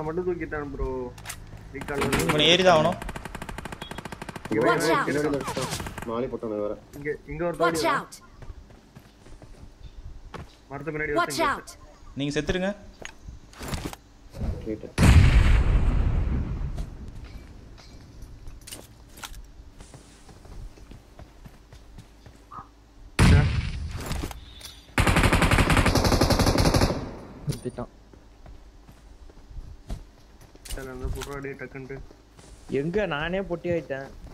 மட்டும் தூக்கிட்டான் bro recall இவனை ஏறி தான் ஆகணும் இங்க வா, Watch out. பின்னாடி இருக்கான். மாலி போட்டானு வேற இங்க இங்க ஒரு Watch தாடி out! மரத்து பின்னாடி Watch ஒருத்தன் out! நீங்க செத்துருங்க கேட்டு சுத்திட்டான் சரி அந்த புறாடி டக்குன்ட்டு எங்க நானே பொட்டி ஆயிட்டேன்